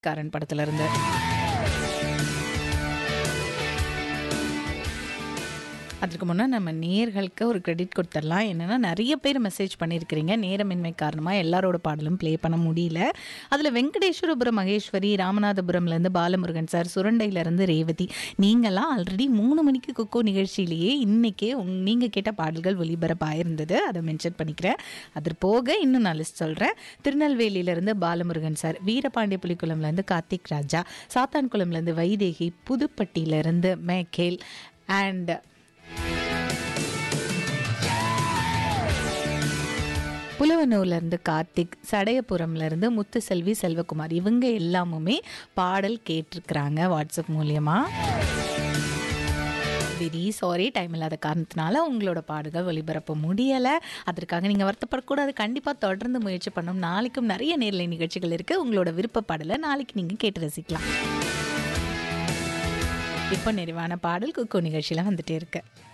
காரன் படத்துல இருந்து அதுக்கு முன்னே நம்ம நேர்களுக்கு ஒரு கிரெடிட் கொடுத்துடலாம் என்னென்னா நிறைய பேர் மெசேஜ் பண்ணியிருக்கிறீங்க நேரமின்மை காரணமாக எல்லாரோட பாடலும் ப்ளே பண்ண முடியல அதில் வெங்கடேஸ்வரபுரம் மகேஸ்வரி ராமநாதபுரம்லேருந்து பாலமுருகன் சார் சுரண்டையிலேருந்து ரேவதி நீங்களாம் ஆல்ரெடி மூணு மணிக்கு கொக்கோ நிகழ்ச்சியிலேயே இன்றைக்கே உங் நீங்கள் கேட்ட பாடல்கள் ஒளிபரப்பாயிருந்தது அதை மென்ஷன் பண்ணிக்கிறேன் அது போக இன்னும் நான் லிஸ்ட் சொல்கிறேன் திருநெல்வேலியிலேருந்து பாலமுருகன் சார் வீரபாண்டிய புலிக்குளம்லேருந்து கார்த்திக் ராஜா சாத்தான்குளம்லேருந்து வைதேகி புதுப்பட்டியிலேருந்து மேக்கேல் அண்ட் புலவனூர்லேருந்து கார்த்திக் சடையபுரம்லேருந்து முத்துசெல்வி செல்வகுமார் இவங்க எல்லாமுமே பாடல் கேட்டிருக்கிறாங்க வாட்ஸ்அப் மூலியமா வெரி சாரி டைம் இல்லாத காரணத்தினால உங்களோட பாடுகள் ஒளிபரப்ப முடியலை அதற்காக நீங்கள் வருத்தப்படக்கூடாது கண்டிப்பாக தொடர்ந்து முயற்சி பண்ணணும் நாளைக்கும் நிறைய நேர்லை நிகழ்ச்சிகள் இருக்குது உங்களோட விருப்ப பாடலை நாளைக்கு நீங்கள் கேட்டு ரசிக்கலாம் இப்போ நிறைவான பாடல் குக்கு நிகழ்ச்சியில் வந்துட்டே இருக்கு